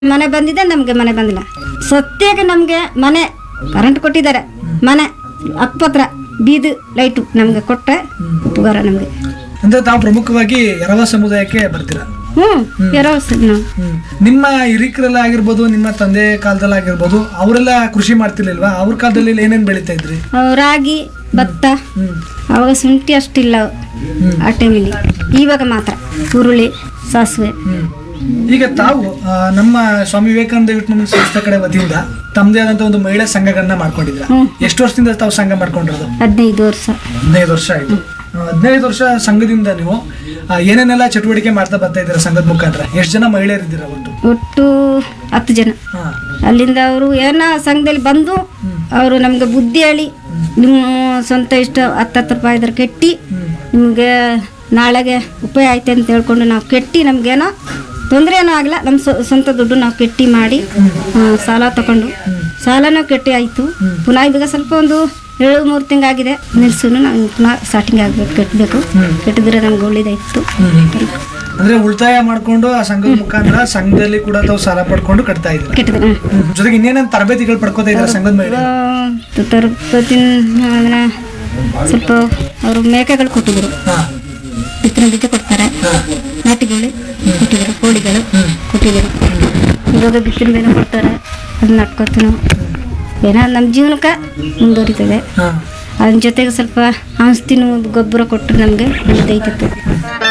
ಮನೆ ಬಂದಿದೆ ನಮಗೆ ಮನೆ ಬಂದಿಲ್ಲ ಸತ್ಯಾಗ ನಮಗೆ ಮನೆ ಕರೆಂಟ್ ಕೊಟ್ಟಿದ್ದಾರೆ ಮನೆ ಅಕ್ಕಪತ್ರ ಬೀದು ಲೈಟು ನಮಗೆ ಕೊಟ್ಟರೆ ಉಪಕಾರ ನಮಗೆ ಅಂದ್ರೆ ತಾವು ಪ್ರಮುಖವಾಗಿ ಎರವ ಸಮುದಾಯಕ್ಕೆ ಬರ್ತೀರಾ ಹ್ಞೂ ಯಾರೋ ಸ- ನಾವು ಹ್ಮ್. ನಿಮ್ಮ ಹಿರಿಕರೆಲ್ಲ ಆಗಿರ್ಬೋದು ನಿಮ್ಮ ತಂದೆ ಕಾಲದಲ್ಲಿ ಆಗಿರ್ಬೋದು ಅವರೆಲ್ಲ ಕೃಷಿ ಮಾಡ್ತಿರ್ಲಿಲ್ವಾ ಅವ್ರ ಕಾಲದಲ್ಲಿ ಏನೇನ್ ಬೆಳಿತಾ ಇದ್ರಿ ಅವು ರಾಗಿ ಭತ್ತ ಹ್ಮ್ ಅವಾಗ ಶುಂಠಿ ಅಷ್ಟಿಲ್ಲ ಆ ಟೈಮಲ್ಲಿ ಇವಾಗ ಮಾತ್ರ ಹುರುಳಿ ಸಾಸಿವೆ ಹ್ಮ್. ಈಗ ತಾವು ಆ, ನಮ್ಮ ಸ್ವಾಮಿ ವಿವೇಕಾನಂದ ವಿಟ್ಮನ್ ಸಂಸ್ಥೆ ಕಡೆ ವತಿಯಿಂದ ತಮ್ಮದೇ ಆದಂತ ಒಂದು ಮಹಿಳಾ ಸಂಘಗಳನ್ನ ಮಾಡ್ಕೊಂಡಿದ್ರ ಹ್ಮ್. ಎಷ್ಟು ವರ್ಷದಿಂದ ತಾವು ಸಂಘ ಮಾಡ್ಕೊಂಡಿರೋದು ಹದಿನೈದು ವರ್ಷ ಹದಿನೈದು ವರ್ಷ ಆಯ್ತು ಆ, ಹದಿನೈದು ವರ್ಷ ಸಂಘದಿಂದ ನೀವು ಆ, ಏನೇನೆಲ್ಲ ಚಟುವಟಿಕೆ ಮಾಡ್ತಾ ಬರ್ತಾ ಇದ್ದೀರಾ ಸಂಘದ ಮುಖಾಂತರ ಎಷ್ಟು ಜನ ಮಹಿಳೆಯರಿದ್ದೀರಾ ಒಟ್ಟು ಒಟ್ಟು ಹತ್ತು ಜನ ಹಾ ಅಲ್ಲಿಂದ ಅವರು ಏನೋ ಸಂಘದಲ್ಲಿ ಬಂದು ಅವರು ನಮಗೆ ಬುದ್ಧಿ ಹೇಳಿ ನಿಮ್ಮ ಸ್ವಂತ ಇಷ್ಟ ಹತ್ತತ್ತು ರೂಪಾಯಿ ಇದ್ರೆ ಕೆಟ್ಟಿ ನಿಮಗೆ ನಾಳೆಗೆ ಉಪಾಯ ಐತೆ ಅಂತ ಹೇಳ್ಕೊಂಡು ನಾವು ಕೆಟ್ಟಿ ನಮಗೇನೋ ತೊಂದರೆ ಏನೂ ಆಗಲ್ಲ ನಮ್ಮ ಸ್ವ- ಸ್ವಂತ ದುಡ್ಡು ನಾವು ಕೆಟ್ಟಿ ಮಾಡಿ ಆ, ಸಾಲ ತಗೊಂಡು ಸಾಲನೂ ಕೆಟ್ಟಿ ಆಯಿತು ಪುನಃ ಇವಾಗ ಸ್ವಲ್ಪ ಒಂದು ಏಳು ಮೂರು ತಿಂಗಾಗಿದೆ ನಿಲ್ಸುನು ನಾವು ಪುನಃ ಸ್ಟಾರ್ಟಿಂಗ್ ಆಗಬೇಕು ಕೆಟ್ಟಬೇಕು ಕೆಟ್ಟಿದ್ರೆ ನಮ್ಗೆ ಒಳ್ಳೇದಾಯ್ತು ಅಂದ್ರೆ ಉಳಿತಾಯ ಮಾಡ್ಕೊಂಡು ಆ ಸಂಘದ ಮುಖಾಂತರ ಸಂಘದಲ್ಲಿ ಕೂಡ ತಾವು ಸಾಲ ಪಡ್ಕೊಂಡು ಕಟ್ತಾ ಇದ್ದೀರಾ ಕೆಟ್ಟದ್ರೆ ಹ್ಞೂ ಜೊತೆಗೆ ಇನ್ನೇನೇನು ತರಬೇತಿಗಳು ಪಡ್ಕೋತಾ ಇದ್ದೀರಾ ಸಂಘದ ಮಹಿಳೆ ತರಪತಿನ ಅದನ್ನ ಸ್ವಲ್ಪ ಅವರು ಮೇಕೆಗಳು ಕೊಟ್ಟಿದ್ರು ಹಾ ಬಿತ್ತನೆ ಬೀಜ ಕೊಡ್ತಾರೆ ಹಾ ನಾಟಿಗಳು ಕೊಟ್ಟಿದ್ರು ಕೋಳಿಗಳು ಕೊಟ್ಟಿದ್ರು ಇವಾಗ ಬಿತ್ತನೆ ಬೇರೆ ಕೊಡ್ತಾರೆ ಅದನ್ನ ನಟ್ಕೊತೀವಿ ನಾವು ಏನೋ ನಮ್ಮ ಜೀವನಕ್ಕೆ ಮುಂದುವರಿತದೆ ಹಾ ಅದ್ರ ಜೊತೆಗೆ ಸ್ವಲ್ಪ ಔಷಧಿನೂ ಗೊಬ್ಬರ ಕೊಟ್ಟರೆ ನಮಗೆ ಒಳ್ಳೆದೈತಿತ್ತು